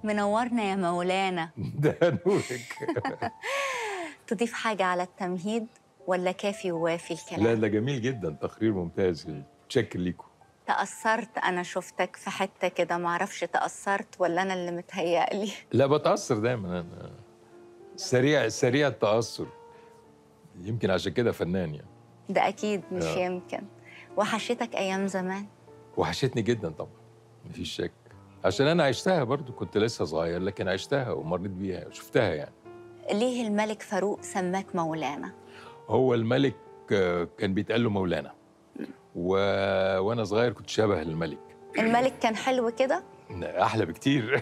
منورنا يا مولانا ده نورك تضيف حاجة على التمهيد ولا كافي ووافي الكلام؟ لا ده جميل جدا تقرير ممتاز شكر ليكم تأثرت أنا شفتك في حتة كده معرفش تأثرت ولا أنا اللي متهيألي لا بتأثر دايما أنا سريع سريع التأثر يمكن عشان كده فنان يعني ده أكيد مش آه. يمكن وحشتك أيام زمان وحشتني جدا طبعا مفيش شك عشان انا عشتها برضو كنت لسه صغير لكن عشتها ومريت بيها وشفتها يعني ليه الملك فاروق سماك مولانا؟ هو الملك آه، كان بيتقال له مولانا و... وانا صغير كنت شبه الملك الملك كان حلو كده؟ احلى بكتير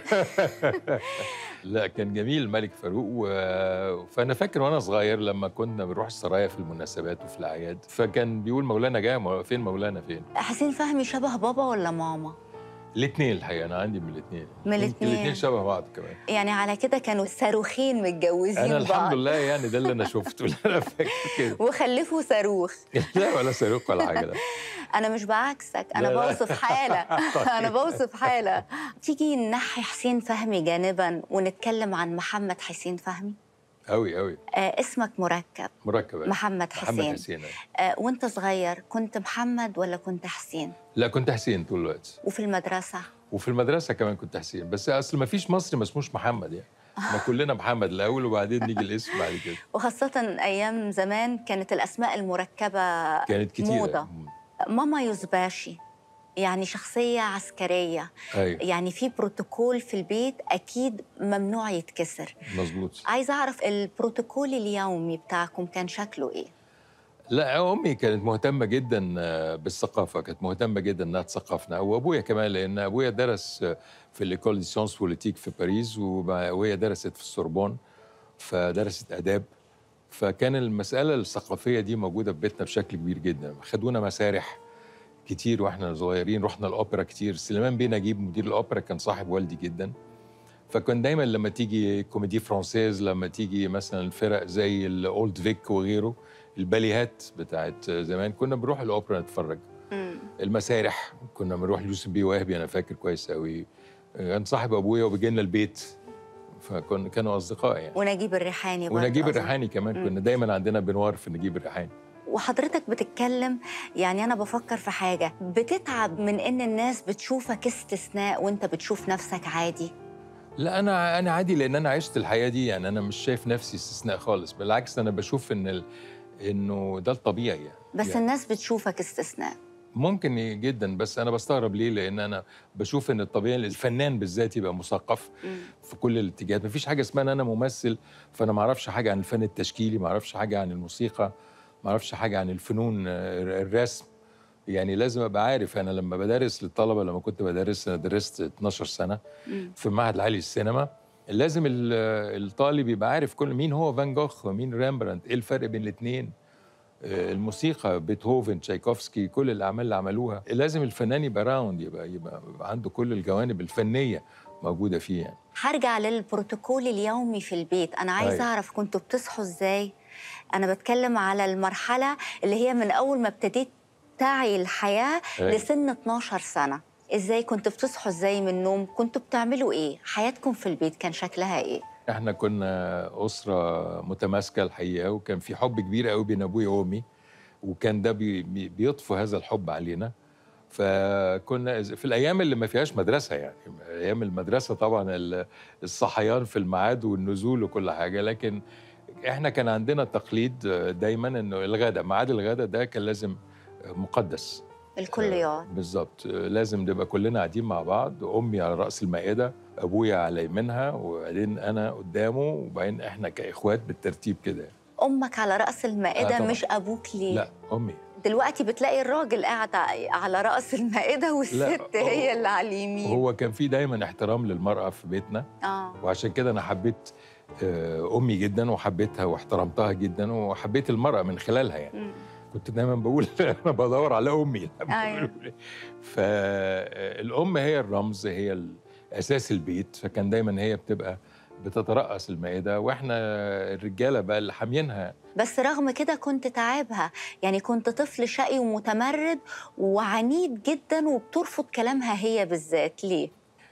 لا كان جميل الملك فاروق و... فانا فاكر وانا صغير لما كنا بنروح السرايا في المناسبات وفي الاعياد فكان بيقول مولانا جاي مو- فين مولانا فين حسين فهمي شبه بابا ولا ماما؟ الاثنين الحقيقه انا عندي من الاثنين من الاتنين. الاثنين شبه بعض كمان يعني على كده كانوا صاروخين متجوزين انا بعض الحمد لله يعني ده اللي انا شفته اللي انا فاكر كده وخلفوا صاروخ لا ولا صاروخ ولا حاجه لا انا مش بعكسك انا لا، لا. بوصف حاله انا بوصف حاله تيجي ننحي حسين فهمي جانبا ونتكلم عن محمد حسين فهمي قوي قوي آه اسمك مركب مركب أوي. محمد حسين, محمد حسين أوي. آه وانت صغير كنت محمد ولا كنت حسين لا كنت حسين طول الوقت وفي المدرسه وفي المدرسه كمان كنت حسين بس اصل ما فيش مصري ما اسموش محمد يعني ما كلنا محمد الاول وبعدين نيجي الاسم بعد كده وخاصه ايام زمان كانت الاسماء المركبه كانت كتير موضة. ماما يوزباشي يعني شخصيه عسكريه ايوه يعني في بروتوكول في البيت اكيد ممنوع يتكسر مظبوط عايزه اعرف البروتوكول اليومي بتاعكم كان شكله ايه لا امي كانت مهتمه جدا آه، بالثقافه كانت مهتمه جدا انها تثقفنا وابويا كمان لان ابويا درس آه، في الايكول دي سيونس بوليتيك في باريس وبع- وهي درست في السوربون فدرست اداب فكان المساله الثقافيه دي موجوده في بيتنا بشكل كبير جدا خدونا مسارح كتير واحنا صغيرين رحنا الاوبرا كتير سليمان بيه نجيب مدير الاوبرا كان صاحب والدي جدا فكان دايما لما تيجي كوميدي فرانسيز لما تيجي مثلا فرق زي الاولد فيك وغيره الباليهات بتاعت زمان كنا بنروح الاوبرا نتفرج المسارح كنا بنروح ليوسف بيه وهبي انا فاكر كويس قوي كان صاحب ابويا وبيجي لنا البيت فكنا كانوا اصدقاء يعني ونجيب الريحاني برضه ونجيب أظن. الريحاني كمان مم. كنا دايما عندنا بنوار في نجيب الريحاني وحضرتك بتتكلم يعني انا بفكر في حاجه بتتعب من ان الناس بتشوفك استثناء وانت بتشوف نفسك عادي لا انا انا عادي لان انا عشت الحياه دي يعني انا مش شايف نفسي استثناء خالص بالعكس انا بشوف ان ال... انه ده الطبيعي يعني بس يعني الناس بتشوفك استثناء ممكن جدا بس انا بستغرب ليه لان انا بشوف ان الطبيعي الفنان بالذات يبقى مثقف في كل الاتجاهات مفيش حاجه اسمها ان انا ممثل فانا ما اعرفش حاجه عن الفن التشكيلي ما اعرفش حاجه عن الموسيقى ما اعرفش حاجه عن الفنون آه، الرسم يعني لازم ابقى عارف انا لما بدرس للطلبه لما كنت بدرس انا درست 12 سنه مم. في المعهد العالي للسينما لازم ال- الطالب يبقى عارف كل مين هو فان جوخ ومين رامبراند ايه الفرق بين الاثنين الموسيقى بيتهوفن تشايكوفسكي كل الاعمال اللي عملوها لازم الفنان يبقى راوند يبقى يبقى عنده كل الجوانب الفنيه موجوده فيه يعني هرجع للبروتوكول اليومي في البيت انا عايزه أيوة. اعرف كنتوا بتصحوا ازاي انا بتكلم على المرحله اللي هي من اول ما ابتديت تعي الحياه أيوة. لسن 12 سنه ازاي كنتوا بتصحوا ازاي من النوم كنتوا بتعملوا ايه حياتكم في البيت كان شكلها ايه احنا كنا اسره متماسكه الحقيقه وكان في حب كبير قوي بين ابويا وامي وكان ده بي بي- بيطفو هذا الحب علينا فكنا في الايام اللي ما فيهاش مدرسه يعني ايام المدرسه طبعا ال- الصحيان في الميعاد والنزول وكل حاجه لكن احنا كان عندنا تقليد دايما انه الغداء ميعاد الغداء ده كان لازم مقدس الكل يقعد بالظبط لازم نبقى كلنا قاعدين مع بعض امي على راس المائده ابويا على يمينها وبعدين انا قدامه وبعدين احنا كاخوات بالترتيب كده امك على راس المائده آه طبعاً. مش ابوك ليه لا امي دلوقتي بتلاقي الراجل قاعد على راس المائده والست هو- هي اللي على اليمين هو كان في دايما احترام للمراه في بيتنا اه وعشان كده انا حبيت آه، امي جدا وحبيتها واحترمتها جدا وحبيت المراه من خلالها يعني مم. كنت دايما بقول انا بدور على امي أيوة. فالام هي الرمز هي اساس البيت فكان دايما هي بتبقى بتترأس المائده واحنا الرجاله بقى اللي حامينها بس رغم كده كنت تعبها يعني كنت طفل شقي ومتمرد وعنيد جدا وبترفض كلامها هي بالذات ليه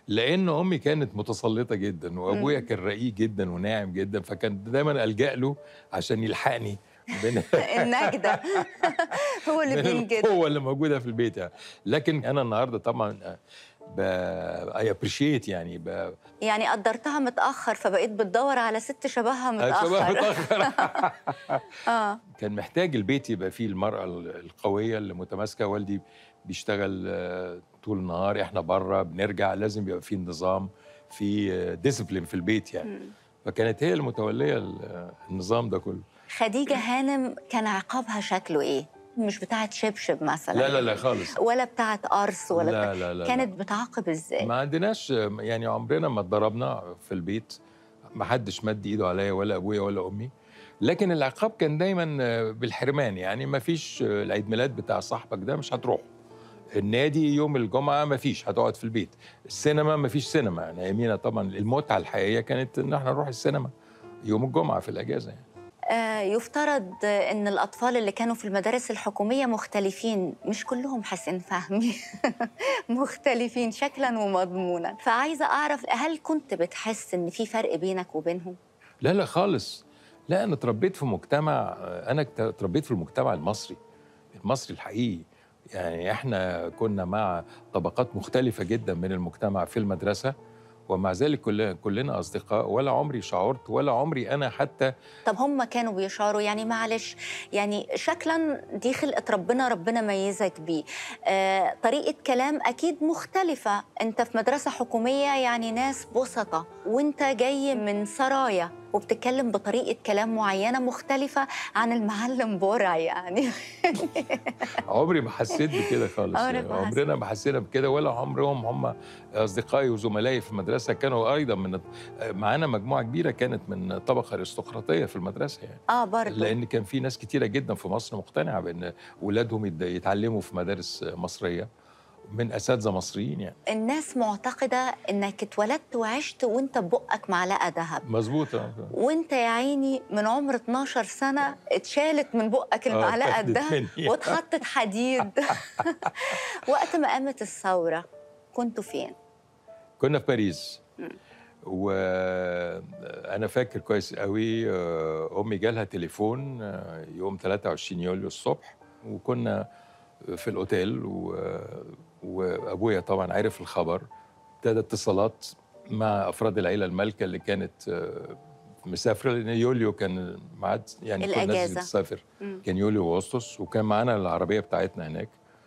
لان امي كانت متسلطه جدا وابويا مم. كان رقيق جدا وناعم جدا فكان دايما الجا له عشان يلحقني بين النجدة هو اللي من بينجد القوه اللي موجوده في البيت يعني لكن انا النهارده طبعا ب اي ابريشيت يعني ب يعني قدرتها متأخر فبقيت بتدور على ست شبهها شبه متأخر متاخر اه كان محتاج البيت يبقى فيه المرأة القوية اللي متماسكة والدي بيشتغل آه، طول النهار احنا بره بنرجع لازم يبقى فيه نظام في ديسيبلين في البيت يعني مم. فكانت هي المتولية ال- النظام ده كله خديجة هانم كان عقابها شكله ايه؟ مش بتاعت شبشب مثلا لا لا لا خالص ولا بتاعت قرص ولا لا لا لا كانت بتعاقب ازاي؟ ما عندناش يعني عمرنا ما اتضربنا في البيت ما حدش مد ايده عليا ولا ابويا ولا امي لكن العقاب كان دايما بالحرمان يعني ما فيش العيد ميلاد بتاع صاحبك ده مش هتروح النادي يوم الجمعه ما فيش هتقعد في البيت السينما ما فيش سينما يعني يمينة طبعا المتعه الحقيقيه كانت ان احنا نروح السينما يوم الجمعه في الاجازه يعني آه يفترض ان الاطفال اللي كانوا في المدارس الحكوميه مختلفين مش كلهم حسن فهمي مختلفين شكلا ومضمونا فعايزه اعرف هل كنت بتحس ان في فرق بينك وبينهم لا لا خالص لا انا اتربيت في مجتمع انا اتربيت في المجتمع المصري المصري الحقيقي يعني احنا كنا مع طبقات مختلفة جدا من المجتمع في المدرسة ومع ذلك كلنا كلنا اصدقاء ولا عمري شعرت ولا عمري انا حتى طب هم كانوا بيشعروا يعني معلش يعني شكلا دي خلقة ربنا ربنا ميزك بيه آه طريقة كلام أكيد مختلفة أنت في مدرسة حكومية يعني ناس بسطة وأنت جاي من سرايا وبتتكلم بطريقة كلام معينة مختلفة عن المعلم برع يعني عمري ما حسيت بكده خالص عمرك يعني ما حسيت. عمرنا ما حسينا بكده ولا عمرهم هم اصدقائي وزملائي في المدرسه كانوا ايضا من معانا مجموعه كبيره كانت من طبقه ارستقراطيه في المدرسه يعني آه برضو لان كان في ناس كتيره جدا في مصر مقتنعه بان اولادهم يد- يتعلموا في مدارس مصريه من اساتذه مصريين يعني الناس معتقدة إنك اتولدت وعشت وأنت ببقك معلقة ذهب مظبوط آه. وانت يا عيني من عمر 12 سنة اتشالت من بقك المعلقة اتاخدت الدهب مني. واتحطت حديد وقت ما قامت الثورة كنتوا فين؟ كنا في باريس مم. وانا فاكر كويس قوي آه، امي جالها تليفون آه، يوم 23 يوليو الصبح وكنا في الاوتيل و... وابويا طبعا عرف الخبر ابتدى اتصالات مع افراد العيله المالكه اللي كانت آه، مسافره لان يوليو كان ميعاد يعني كل الناس الأجازة. بتسافر مم. كان يوليو واغسطس وكان معانا العربيه بتاعتنا هناك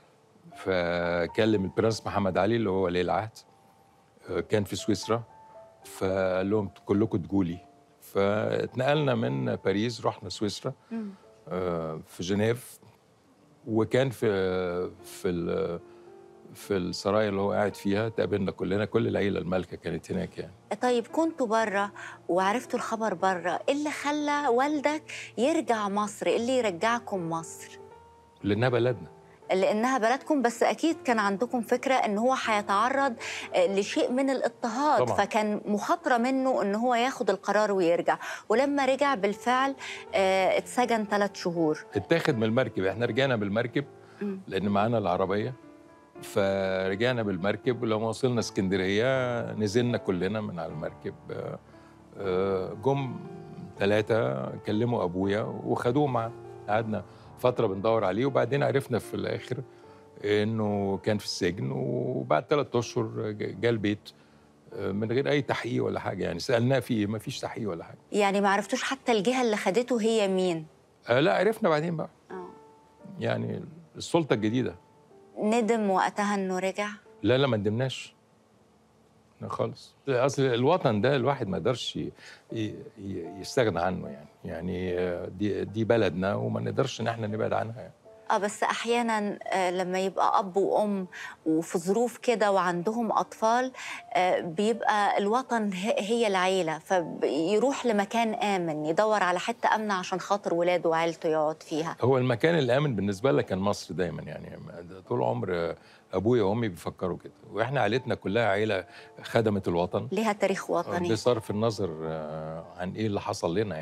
فكلم البرنس محمد علي اللي هو ولي العهد آه، كان في سويسرا فقال لهم كلكم تجولي فاتنقلنا من باريس رحنا سويسرا مم. آه، في جنيف وكان في في ال- في السرايا اللي هو قاعد فيها تقابلنا كلنا كل العيله المالكه كانت هناك يعني طيب كنتوا بره وعرفتوا الخبر بره ايه اللي خلى والدك يرجع مصر ايه اللي يرجعكم مصر لانها بلدنا لانها بلدكم بس اكيد كان عندكم فكره ان هو هيتعرض آه، لشيء من الاضطهاد طبعاً. فكان مخاطره منه ان هو ياخد القرار ويرجع ولما رجع بالفعل آه، اتسجن ثلاث شهور اتاخد من المركب احنا رجعنا بالمركب مم. لان معانا العربيه فرجعنا بالمركب ولما وصلنا اسكندريه نزلنا كلنا من على المركب آه، آه، جم ثلاثه كلموا ابويا وخدوه معانا قعدنا فتره بندور عليه وبعدين عرفنا في الاخر انه كان في السجن وبعد ثلاث اشهر جه البيت آه، من غير اي تحقيق ولا حاجه يعني سالناه في ايه ما فيش تحقيق ولا حاجه يعني ما عرفتوش حتى الجهه اللي خدته هي مين آه لا عرفنا بعدين بقى آه. يعني السلطه الجديده ندم وقتها انه رجع لا لا ما ندمناش لا خالص اصل الوطن ده الواحد ما يقدرش ي- ي- يستغنى عنه يعني يعني آه، دي دي بلدنا وما نقدرش ان احنا نبعد عنها يعني. اه بس احيانا آه، لما يبقى اب وام وفي ظروف كده وعندهم اطفال آه، بيبقى الوطن ه- هي العيله فيروح لمكان امن يدور على حته امنه عشان خاطر ولاده وعيلته يقعد فيها هو المكان الامن بالنسبه لنا كان مصر دايما يعني طول عمر آه، ابويا وامي بيفكروا كده واحنا عائلتنا كلها عائله خدمت الوطن ليها تاريخ آه، وطني بصرف النظر آه، عن ايه اللي حصل لنا يعني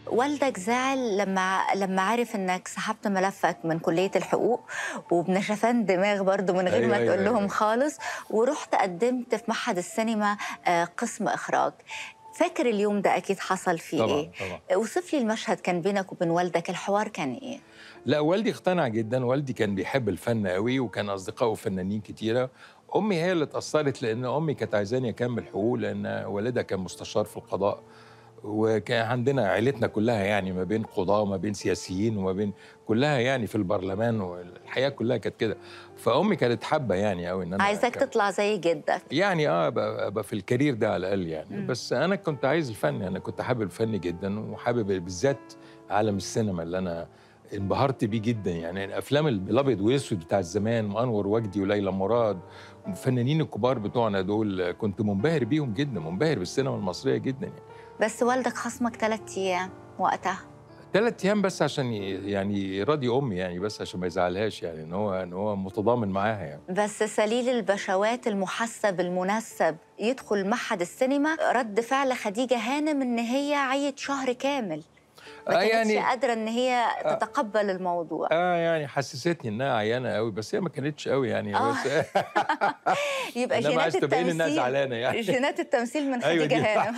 والدك زعل لما لما عرف انك سحبت ملفك من كليه الحقوق وبنشفان دماغ برضو من غير أيوة ما أيوة تقول لهم أيوة. خالص ورحت قدمت في معهد السينما آه، قسم اخراج فاكر اليوم ده اكيد حصل فيه طبعا ايه طبعا اوصف لي المشهد كان بينك وبين والدك الحوار كان ايه لا والدي اقتنع جدا والدي كان بيحب الفن قوي وكان اصدقائه فنانين كتيره امي هي اللي اتاثرت لان امي كانت عايزاني اكمل حقوق لان والدها كان مستشار في القضاء وكان عندنا عيلتنا كلها يعني ما بين قضاة وما بين سياسيين وما بين كلها يعني في البرلمان والحياة كلها كانت كده فأمي كانت حابة يعني قوي إن أنا عايزاك أكمل. تطلع زي جدك يعني اه ابقى أبقى في الكارير ده على الاقل يعني مم. بس انا كنت عايز الفن انا كنت حابب الفن جدا وحابب بالذات عالم السينما اللي انا انبهرت بيه جدا يعني الافلام الابيض واسود بتاع الزمان وانور وجدي وليلى مراد الفنانين الكبار بتوعنا دول كنت منبهر بيهم جدا منبهر بالسينما المصريه جدا يعني بس والدك خصمك ثلاث ايام وقتها ثلاث ايام بس عشان ي- يعني يراضي امي يعني بس عشان ما يزعلهاش يعني ان هو ان هو متضامن معاها يعني بس سليل البشوات المحسب المنسب يدخل معهد السينما رد فعل خديجة هانم ان هي عيت شهر كامل ما آه كانتش يعني- قادرة ان هي تتقبل الموضوع اه يعني حسستني انها عيانه قوي بس هي ما كانتش قوي يعني آه. بس يبقى انما جينات عايز تبين انها التمثيل زعلانه يعني جينات التمثيل من أيوة خديجة دي. هانم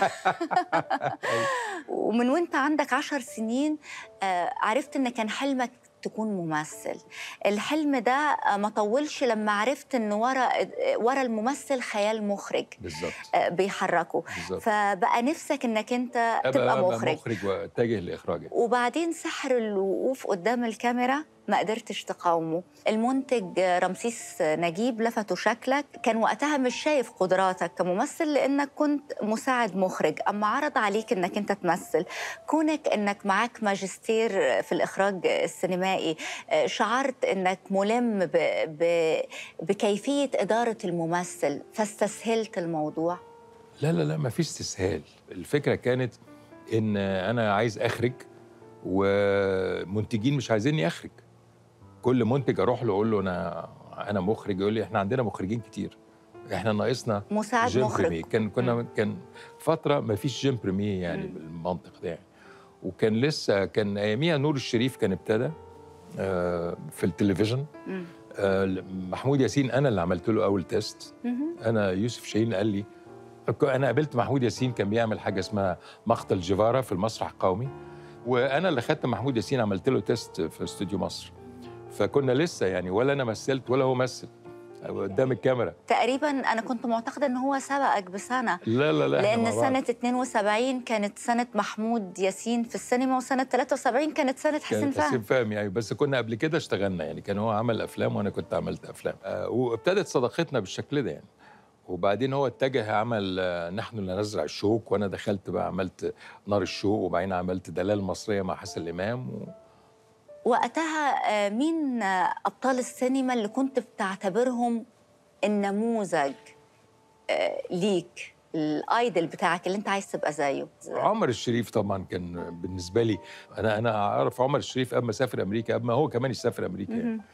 ومن وانت عندك عشر سنين آه، عرفت ان كان حلمك تكون ممثل الحلم ده آه، ما طولش لما عرفت ان ورا ورا الممثل خيال مخرج بالظبط آه، بيحركه بالظبط فبقى نفسك انك انت تبقى أبقى مخرج مخرج واتجه لاخراجه وبعدين سحر الوقوف قدام الكاميرا ما قدرتش تقاومه المنتج رمسيس نجيب لفتوا شكلك كان وقتها مش شايف قدراتك كممثل لانك كنت مساعد مخرج اما عرض عليك انك انت تمثل كونك انك معاك ماجستير في الاخراج السينمائي آه، شعرت انك ملم ب... ب... بكيفيه اداره الممثل فاستسهلت الموضوع لا لا لا ما فيش استسهال الفكره كانت ان انا عايز اخرج ومنتجين مش عايزيني اخرج كل منتج اروح له اقول له انا انا مخرج يقول لي احنا عندنا مخرجين كتير احنا ناقصنا مساعد جيم مخرج بريمي كان كنا كان فتره ما فيش جيم بريمي يعني مم. بالمنطق ده يعني وكان لسه كان اياميها نور الشريف كان ابتدى آه، في التلفزيون مم. آه، محمود ياسين انا اللي عملت له اول تيست مهم. انا يوسف شاهين قال لي انا قابلت محمود ياسين كان بيعمل حاجه اسمها مقتل جيفارا في المسرح القومي وانا اللي خدت محمود ياسين عملت له تيست في استوديو مصر فكنا لسه يعني ولا انا مثلت ولا هو مثل قدام الكاميرا تقريبا انا كنت معتقده ان هو سبقك بسنه لا لا لا إحنا لان مع بعض. سنه 72 كانت سنه محمود ياسين في السينما وسنه 73 كانت سنه حسين كان حسين فهمي فهمي يعني بس كنا قبل كده اشتغلنا يعني كان هو عمل افلام وانا كنت عملت افلام آه وابتدت صداقتنا بالشكل ده يعني وبعدين هو اتجه عمل آه، نحن لا نزرع الشوك وانا دخلت بقى عملت نار الشوق وبعدين عملت دلال مصريه مع حسن الامام و... وقتها آه، مين آه، ابطال السينما اللي كنت بتعتبرهم النموذج آه، ليك الايدل بتاعك اللي انت عايز تبقى زيه عمر الشريف طبعا كان بالنسبه لي انا انا اعرف عمر الشريف قبل ما سافر امريكا قبل ما هو كمان يسافر امريكا يعني. مهم.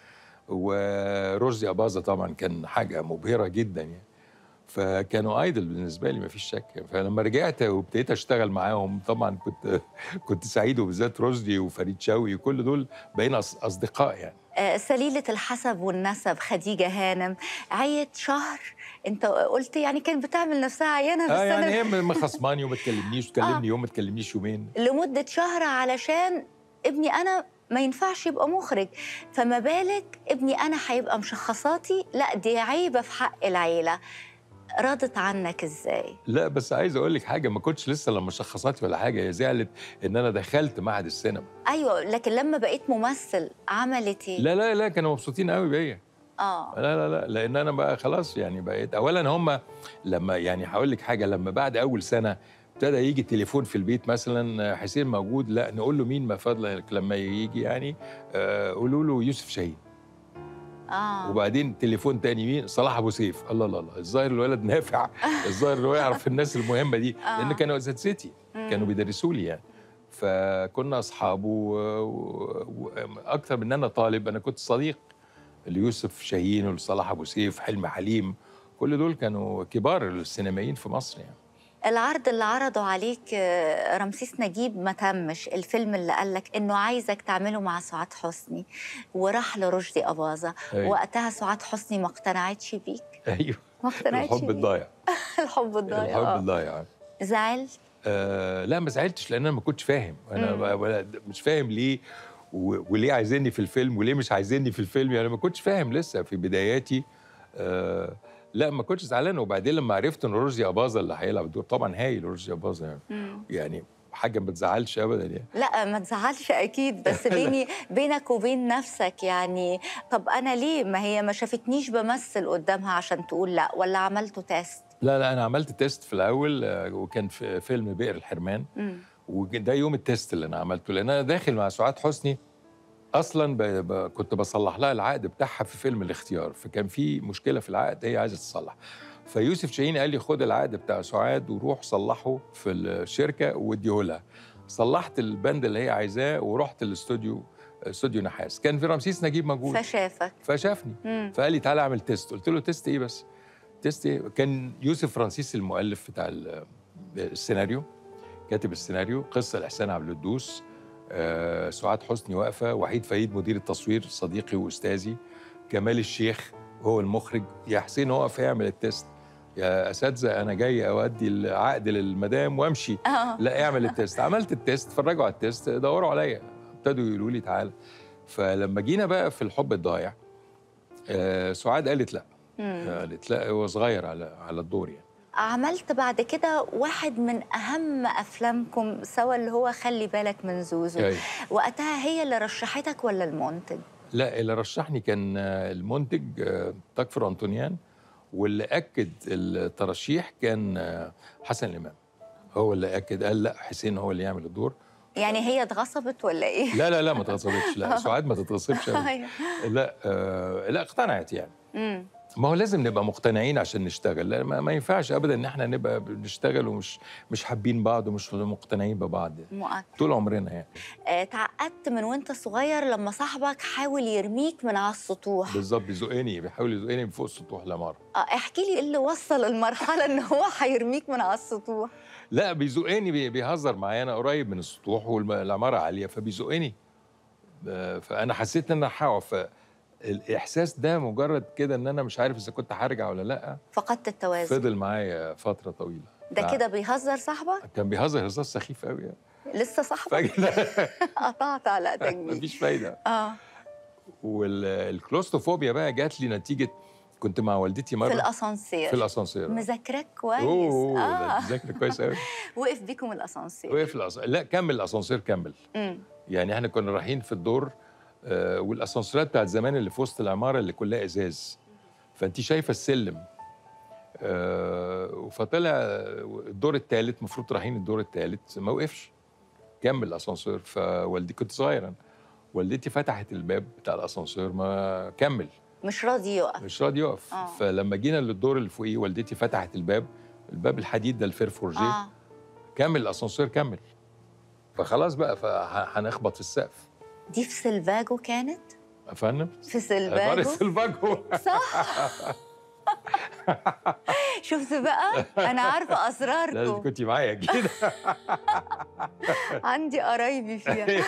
ورشدي اباظه طبعا كان حاجه مبهره جدا يعني فكانوا ايدل بالنسبه لي ما فيش شك فلما رجعت وابتديت اشتغل معاهم طبعا كنت كنت سعيد وبالذات رشدي وفريد شوقي كل دول بقينا أص- اصدقاء يعني آه، سليلة الحسب والنسب خديجة هانم عيت شهر انت قلت يعني كانت بتعمل نفسها عيانة بس اه يعني أنا هي مخصماني وما تكلمنيش آه. تكلمني يوم ما تكلمنيش يومين لمدة شهر علشان ابني أنا ما ينفعش يبقى مخرج فما بالك ابني أنا هيبقى مشخصاتي لا دي عيبة في حق العيلة راضت عنك ازاي؟ لا بس عايز اقول لك حاجه ما كنتش لسه لما شخصاتي ولا حاجه هي زعلت ان انا دخلت معهد السينما ايوه لكن لما بقيت ممثل عملت ايه؟ لا لا لا كانوا مبسوطين قوي بيا اه لا لا لا لان انا بقى خلاص يعني بقيت اولا هم لما يعني هقول لك حاجه لما بعد اول سنه ابتدى يجي تليفون في البيت مثلا حسين موجود لا نقول له مين ما فضلك لما يجي يعني آه، قولوا له يوسف شاهين اه وبعدين تليفون تاني مين صلاح ابو سيف الله الله الله الظاهر الولد نافع الظاهر اللي هو يعرف الناس المهمه دي آه. لان كانوا اساتذتي مم. كانوا بيدرسوا لي يعني فكنا اصحاب واكثر من ان انا طالب انا كنت صديق ليوسف شاهين ولصلاح ابو سيف حلمي حليم كل دول كانوا كبار السينمائيين في مصر يعني العرض اللي عرضه عليك آه، رمسيس نجيب ما تمش الفيلم اللي قال لك انه عايزك تعمله مع سعاد حسني وراح لرشدي اباظه أيوة. وقتها سعاد حسني ما اقتنعتش بيك ايوه ما اقتنعتش الحب بيك الضايع الحب الضايع الحب آه. الضايع زعلت آه لا ما زعلتش لان انا ما كنتش فاهم انا مم. ما- ولا مش فاهم ليه و- وليه عايزيني في الفيلم وليه مش عايزيني في الفيلم يعني ما كنتش فاهم لسه في بداياتي آه لا ما كنتش زعلان وبعدين لما عرفت ان رشدي اباظه اللي هيلعب الدور طبعا هايل رشدي اباظه يعني مم. يعني حاجه ما تزعلش ابدا يعني لا ما تزعلش اكيد بس بيني بينك وبين نفسك يعني طب انا ليه ما هي ما شافتنيش بمثل قدامها عشان تقول لا ولا عملته تيست لا لا انا عملت تيست في الاول آه، وكان في فيلم بئر الحرمان مم. وده يوم التيست اللي انا عملته لان انا داخل مع سعاد حسني اصلا ب... ب... كنت بصلح لها العقد بتاعها في فيلم الاختيار فكان في مشكله في العقد هي عايزه تصلح فيوسف شاهين قال لي خد العقد بتاع سعاد وروح صلحه في الشركه واديه لها صلحت البند اللي هي عايزاه ورحت الاستوديو استوديو نحاس كان في رمسيس نجيب موجود فشافك فشافني مم. فقال لي تعالى اعمل تيست قلت له تيست ايه بس تيست ايه كان يوسف فرانسيس المؤلف بتاع ال- السيناريو كاتب السيناريو قصه لاحسان عبد القدوس آه، سعاد حسني واقفه وحيد فريد مدير التصوير صديقي واستاذي كمال الشيخ هو المخرج يا حسين هو يعمل التيست يا اساتذه انا جاي اودي العقد للمدام وامشي اه لا اعمل التيست عملت التيست اتفرجوا على التيست دوروا عليا ابتدوا يقولوا لي تعالى فلما جينا بقى في الحب الضايع آه سعاد قالت لا مم. قالت لا هو صغير على على الدور يعني عملت بعد كده واحد من اهم افلامكم سوا اللي هو خلي بالك من زوزو أيوة. وقتها هي اللي رشحتك ولا المنتج لا اللي رشحني كان آه، المنتج آه، تكفر انطونيان واللي اكد الترشيح كان آه، حسن الامام هو اللي اكد قال لا حسين هو اللي يعمل الدور يعني هي اتغصبت ولا ايه لا لا لا ما تغصبتش لا سعاد ما تتغصبش أبداً. أيوة. لا آه لا اقتنعت يعني مم. ما هو لازم نبقى مقتنعين عشان نشتغل لا ما, ما ينفعش ابدا ان احنا نبقى بنشتغل ومش مش حابين بعض ومش مقتنعين ببعض مؤكد طول عمرنا يعني آه، اتعقدت من وانت صغير لما صاحبك حاول يرميك من على السطوح بالظبط بيزقني بيحاول يزقني من فوق السطوح لمره آه، احكي لي ايه اللي وصل المرحله ان هو هيرميك من على السطوح لا بيزقني بي- بيهزر معايا انا قريب من السطوح والعماره عاليه فبيزقني آه، فانا حسيت ان انا هقع فالاحساس ده مجرد كده ان انا مش عارف اذا كنت هرجع ولا لا فقدت التوازن فضل معايا فتره طويله ده نعم. كده بيهزر صاحبك كان بيهزر هزار سخيف قوي يعني لسه صاحبك فجاه قطعت علاقتك بيه مفيش فايده اه والكلوستروفوبيا بقى جات لي نتيجه كنت مع والدتي مره في الاسانسير في الاسانسير مذاكرك كويس اوه ده اه انت ذاكر كويس قوي وقف بيكم الاسانسير وقف الأس... لا كمل الاسانسير كمل امم يعني احنا كنا رايحين في الدور آه والاسانسيرات بتاعت زمان اللي في وسط العماره اللي كلها ازاز فانت شايفه السلم آه فطلع الدور الثالث المفروض رايحين الدور الثالث ما وقفش كمل الاسانسير فوالدي كنت صغير انا والدتي فتحت الباب بتاع الاسانسير ما كمل مش راضي يقف مش راضي يقف آه. فلما جينا للدور اللي فوقيه والدتي فتحت الباب الباب الحديد ده الفير فورجيه اه كمل الاسانسير كمل فخلاص بقى فهنخبط في السقف دي في سلفاجو كانت يا فندم في عبارة سلفاجو الفاجو صح شفت بقى انا عارفه لازم اسراركم كنت معايا كده عندي قرايبي فيها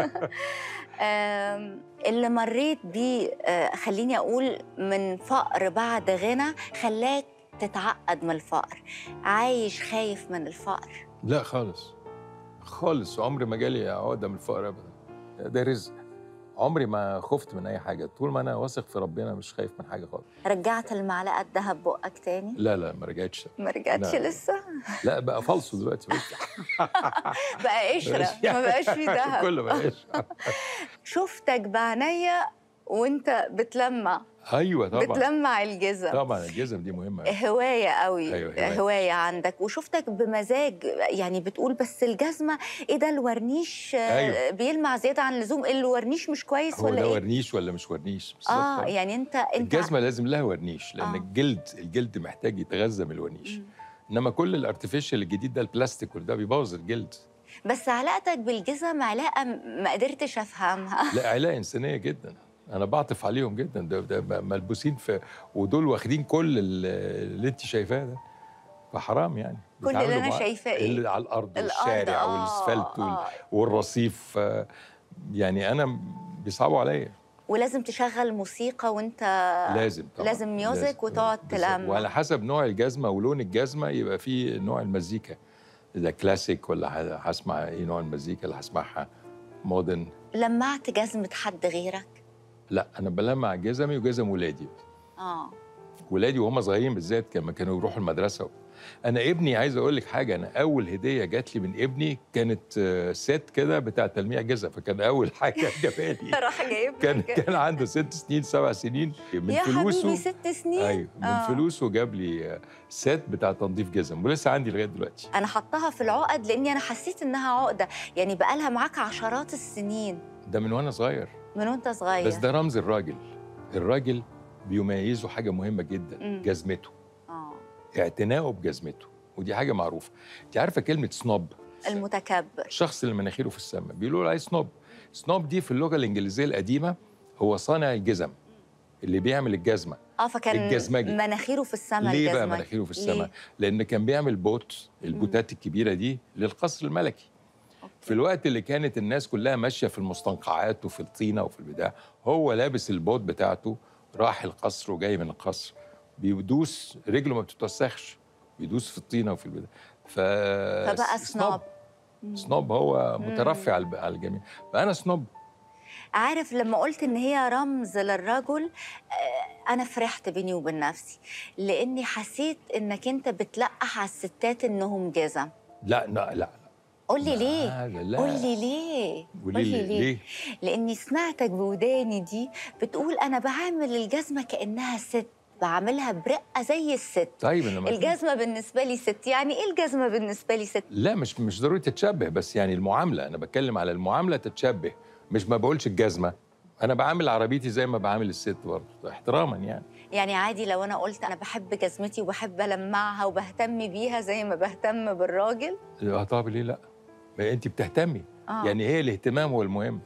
آم، اللي مريت بيه آه، خليني اقول من فقر بعد غنى خلاك تتعقد من الفقر عايش خايف من الفقر لا خالص خالص عمري ما جالي عقده من الفقر ابدا ده رزق عمري ما خفت من اي حاجه طول ما انا واثق في ربنا مش خايف من حاجه خالص رجعت المعلقه الذهب بقك تاني لا لا ما رجعتش ما رجعتش لا. لسه لا بقى فالصو دلوقتي بس بقى قشره ما بقاش فيه ذهب كله بقاش شفتك بعينيا وانت بتلمع ايوه طبعا بتلمع الجزم طبعا الجزم دي مهمه أوي. هواية قوي أيوة، هواية. هواية عندك وشفتك بمزاج يعني بتقول بس الجزمة ايه ده الورنيش آه، أيوة. بيلمع زيادة عن اللزوم الورنيش مش كويس هو ولا ده ايه؟ ورنيش ولا مش ورنيش بالظبط اه طبعاً. يعني انت انت الجزمه لازم لها ورنيش لان آه. الجلد الجلد محتاج يتغذى من الورنيش مم. انما كل الارتفيشال الجديد ده البلاستيك وده بيبوظ الجلد بس علاقتك بالجزم علاقة م- ما قدرتش افهمها لا علاقه انسانيه جدا انا بعطف عليهم جدا ده, ده م- ملبوسين في ودول واخدين كل ال- اللي انت شايفاه ده فحرام يعني كل اللي بيتعاملوا أنا مع- شايفاه إيه؟ اللي على الارض الأرض، والشارع آه، والاسفلت وال- آه. والرصيف آه، يعني انا بيصعبوا عليا ولازم تشغل موسيقى وانت لازم طبعا لازم ميوزك وتقعد بالظبط. تلمع. وعلى حسب نوع الجزمه ولون الجزمه يبقى في نوع المزيكا اذا كلاسيك ولا ه- هسمع ايه نوع المزيكا اللي هسمعها مودرن لمعت جزمة حد غيرك لا انا بلمع جزمي وجزم ولادي اه ولادي وهم صغيرين بالذات لما كانوا يروحوا المدرسه انا ابني عايز اقول لك حاجه انا اول هديه جات لي من ابني كانت آه، ست كده بتاع تلميع جزم فكان اول حاجه جابها لي راح جايب كان لك. كان عنده ست سنين سبع سنين من يا فلوسه حبيبي ست سنين ايوه من آه. فلوسه جاب لي آه، ست بتاع تنظيف جزم ولسه عندي لغايه دلوقتي انا حطها في العقد لاني انا حسيت انها عقده يعني بقالها معاك عشرات السنين ده من وانا صغير من وانت صغير بس ده رمز الراجل الراجل بيميزه حاجه مهمه جدا مم. جزمته اه اعتنائه بجزمته ودي حاجه معروفه انت عارفه كلمه سنوب المتكبر الشخص اللي مناخيره في السماء بيقولوا له عليه سنوب سنوب دي في اللغه الانجليزيه القديمه هو صانع الجزم اللي بيعمل الجزمه اه فكان الجزمجي. مناخيره في السماء ليه بقى الجزمجي. مناخيره في ليه؟ السماء لان كان بيعمل بوت البوتات الكبيره دي للقصر الملكي في الوقت اللي كانت الناس كلها ماشيه في المستنقعات وفي الطينه وفي البتاع هو لابس البوت بتاعته راح القصر وجاي من القصر بيدوس رجله ما بتتوسخش بيدوس في الطينه وفي البتاع ف فبقى سنوب سنوب هو مترفع على على الجميع فانا سنوب عارف لما قلت ان هي رمز للرجل آه، انا فرحت بيني وبين نفسي لاني حسيت انك انت بتلقح على الستات انهم جزم لا لا لا قول لي ليه لا لا لا قول لي ليه قولي لي ليه لاني سمعتك بوداني دي بتقول انا بعمل الجزمه كانها ست بعملها برقه زي الست طيب لما الجزمه بالنسبه لي ست يعني ايه الجزمه بالنسبه لي ست لا مش مش ضروري تتشبه بس يعني المعامله انا بتكلم على المعامله تتشبه مش ما بقولش الجزمه انا بعامل عربيتي زي ما بعامل الست برضه احتراما يعني يعني عادي لو انا قلت انا بحب جزمتي وبحب المعها وبهتم بيها زي ما بهتم بالراجل اه طب ليه لا ما انت بتهتمي آه. يعني هي الاهتمام هو المهم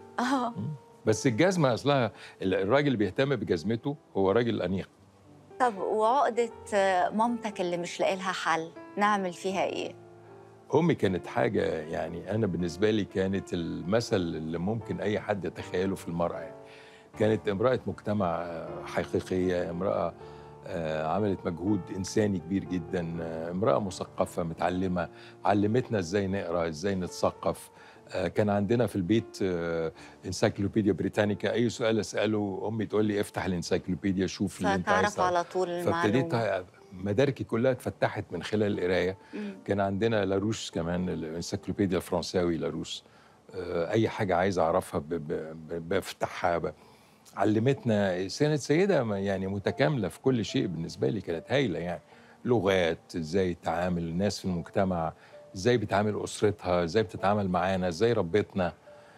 اه بس الجزمه اصلها ال- الراجل اللي بيهتم بجزمته هو راجل انيق طب وعقده آه، مامتك اللي مش لاقي لها حل نعمل فيها ايه امي كانت حاجه يعني انا بالنسبه لي كانت المثل اللي ممكن اي حد يتخيله في المراه يعني كانت امراه مجتمع آه، حقيقيه امراه آه، عملت مجهود انساني كبير جدا آه، امراه مثقفه متعلمه علمتنا ازاي نقرا ازاي نتثقف آه، كان عندنا في البيت آه، انسايكلوبيديا بريتانيكا اي سؤال اساله امي تقول لي افتح الانسايكلوبيديا شوف اللي انت عايز فتعرف تعرفه. على طول فابتديت المعلومه مداركي كلها اتفتحت من خلال القرايه مم. كان عندنا لاروش كمان الانسيكلوبيديا الفرنساوي لاروش آه، اي حاجه عايز اعرفها ب- ب- ب- بفتحها ب- علمتنا كانت سيده ما- يعني متكامله في كل شيء بالنسبه لي كانت هايله يعني لغات ازاي تعامل الناس في المجتمع ازاي بتعامل اسرتها ازاي بتتعامل معانا ازاي ربتنا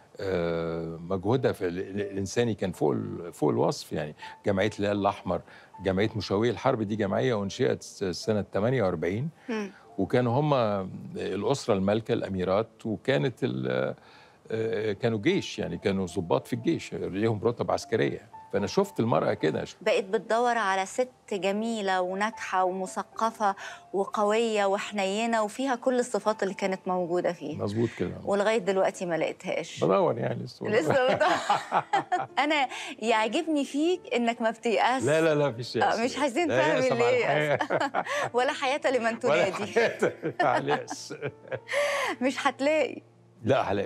آه، مجهودها في ال- ال- الانساني كان فوق ال- فوق الوصف يعني جمعيه الهلال الاحمر جمعيه مشاويه الحرب دي جمعيه انشئت س- سنه 48 مم. وكانوا هم الاسره المالكه الاميرات وكانت ال- آه، كانوا جيش يعني كانوا ضباط في الجيش ليهم رتب عسكريه فانا شفت المراه كده بقيت بتدور على ست جميلة وناجحة ومثقفة وقوية وحنينة وفيها كل الصفات اللي كانت موجودة فيه مظبوط كده ولغاية دلوقتي ما لقيتهاش بدور يعني لسه لسه بت... انا يعجبني فيك انك ما بتيأس لا لا لا مفيش يأس. آه، مش عايزين لا فهم يأس مع اللي الحياة. ولا حياة لمن ولا تنادي حياة مع اليأس مش هتلاقي لا هلاقي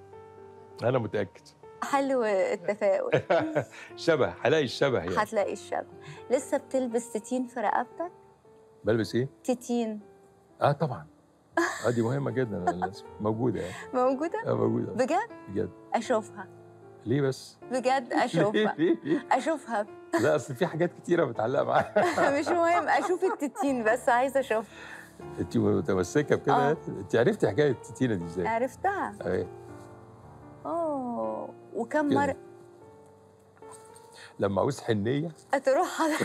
انا متاكد حلو التفاؤل شبه هلاقي الشبه يعني هتلاقي الشبه لسه بتلبس ستين في رقبتك بلبس ايه؟ تتين اه طبعا اه دي مهمه جدا للأسف. موجوده يعني موجودة اه موجوده بجد بجد اشوفها ليه بس؟ بجد اشوفها ليه ليه؟ اشوفها لا اصل في حاجات كتيره متعلقه معايا مش مهم اشوف التتين بس عايزه اشوف انت متمسكه بكده آه. انت عرفتي حكايه التتينه دي ازاي؟ عرفتها أيوة. اوه وكم كده. مره لما عاوز حنيه تروح حضر-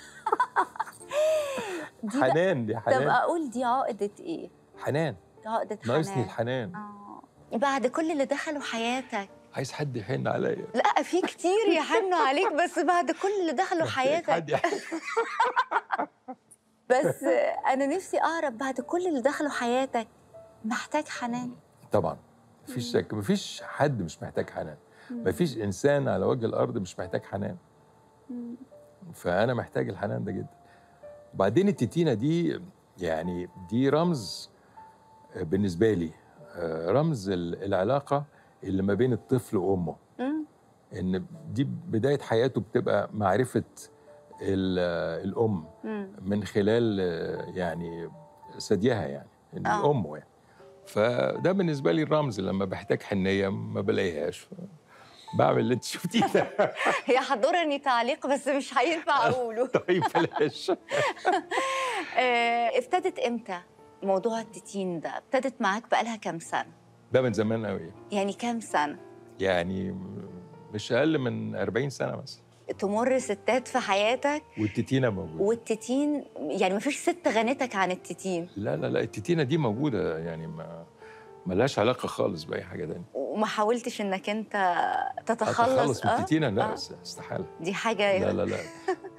دي بقى- حنان دي طب حنان اقول دي عقده ايه حنان عقده ناقصني حنان الحنان اه بعد كل اللي دخلوا حياتك عايز حد يحن عليا لا في كتير يحنوا عليك بس بعد كل اللي دخلوا حياتك حد يحن. بس انا نفسي اعرف بعد كل اللي دخلوا حياتك محتاج حنان طبعا مفيش شك مفيش حد مش محتاج حنان مفيش انسان على وجه الارض مش محتاج حنان فانا محتاج الحنان ده جدا وبعدين التتينه دي يعني دي رمز بالنسبه لي آه، رمز ال- العلاقه اللي ما بين الطفل وامه مم. ان دي بدايه حياته بتبقى معرفه ال- الام مم. من خلال آه، يعني ثديها يعني ان آه. دي امه يعني فده بالنسبه لي الرمز لما بحتاج حنيه ما بلاقيهاش بعمل اللي انت شفتيه ده هي هتضرني تعليق بس مش هينفع اقوله طيب بلاش آه، ابتدت امتى موضوع التتين ده ابتدت معاك بقالها كام سنه ده من زمان قوي يعني كام سنه يعني مش اقل من 40 سنه مثلا تمر ستات في حياتك والتتينه موجوده والتتين يعني مفيش ست غنتك عن التتين لا لا لا التتينه دي موجوده يعني ما ملهاش علاقه خالص باي حاجه تانية وما حاولتش انك انت تتخلص اتخلص من آه؟ التتينه لا آه. است- استحاله دي حاجه لا لا لا